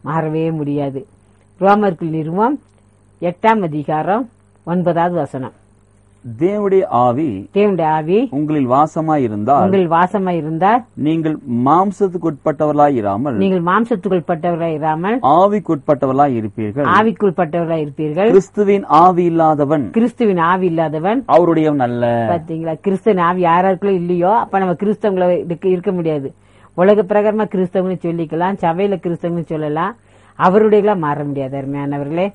மாறவே முடியாது ரோமர்கள் நிறுவம் எட்டாம் அதிகாரம் ஒன்பதாவது வசனம் தேவனுடைய ஆவி தேவனுடைய ஆவி உங்களில் வாசமாயிருந்தால் உங்கள் வாசமா இருந்தால் நீங்கள் மாம்சத்துக்குட்பட்டவர்களாய் இராமல் நீங்கள் மாம்சத்துக்குள் பட்டவராய் இராமல் ஆவிக்குட்பட்டவர்களாய் இருப்பீர்கள் ஆவிக்குள் பட்டவராய் இருப்பீர்கள் கிறிஸ்துவின் ஆவி இல்லாதவன் கிறிஸ்துவின் ஆவி இல்லாதவன் அவருடையவன் அல்ல பாத்தீங்களா கிறிஸ்தவன் ஆவி யாராருக்குள்ள இல்லையோ அப்ப நம்ம கிறிஸ்தவங்கள இருக்க இருக்க முடியாது உலக பிரகாரமா கிறிஸ்தவங்கன்னு சொல்லிக்கலாம் சபையில கிறிஸ்தவங்கன்னு சொல்லலாம் அவருடைய மாற முடியாது அருமையானவர்களே